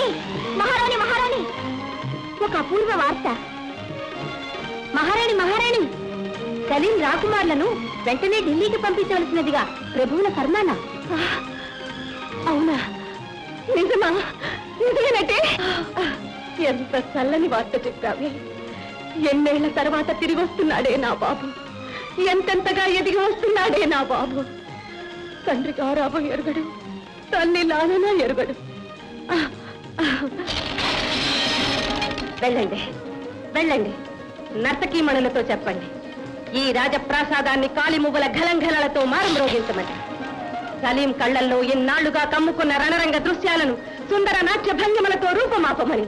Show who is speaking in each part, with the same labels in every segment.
Speaker 1: మహారాణి మహారాణి మహారాణి ఒక అపూర్వ వార్త మహారాణి మహారాణి సలీం రాకుమార్లను వెంటనే ఢిల్లీకి పంపించవలసినదిగా ప్రభువుల ఫర్మాన అవునా నిజమా నిజమేనటే ఎంత చల్లని వార్త చెప్పావే ఎన్నేళ్ల తర్వాత తిరిగి వస్తున్నాడే నా బాబు ఎంతెంతగా ఎదిగి వస్తున్నాడే నా బాబు తండ్రి గారాబో ఎరగడు తల్లి లాలన ఎరగడు వెళ్ళండి వెళ్ళండి నర్తకీమణులతో చెప్పండి ఈ రాజప్రాసాదాన్ని కాలిమువ్వల ఘలంఘలతో మారంరోగించమని సలీం కళ్ళల్లో ఇన్నాళ్లుగా కమ్ముకున్న రణరంగ దృశ్యాలను సుందర నాట్య భంగిమలతో రూపమాపమని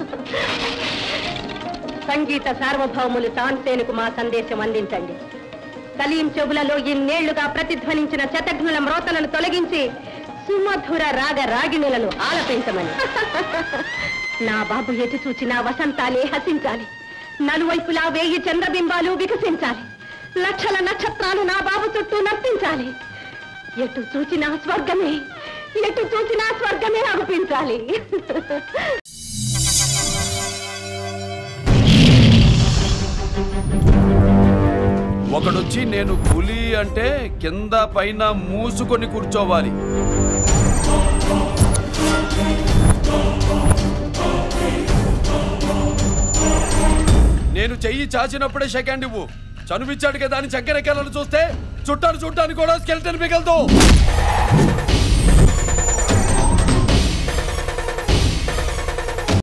Speaker 1: సంగీత సార్వభౌములు తాన్సేనుకు మా సందేశం అందించండి సలీం చెవులలో ఇన్నేళ్లుగా ప్రతిధ్వనించిన శతఘ్నుల మ్రోతలను తొలగించి సుమధుర రాగ రాగిణులను ఆలపించమని నా బాబు ఎటు చూచినా వసంతాలే హసించాలి నలువైపులా వేయి చంద్రబింబాలు వికసించాలి లక్షల నక్షత్రాలు నా బాబు చుట్టూ నర్తించాలి ఎటు చూచినా స్వర్గమే ఎటు చూచినా స్వర్గమే అనిపించాలి
Speaker 2: ఒకడొచ్చి నేను పులి అంటే కింద పైన మూసుకొని కూర్చోవాలి నేను చెయ్యి చాచినప్పుడే సెకండ్ ఇవ్వు చనువిచ్చాడు కదా అని చక్కెర చూస్తే చుట్టాలు చుట్టాను కూడా స్కెల్టన్ మిగలదు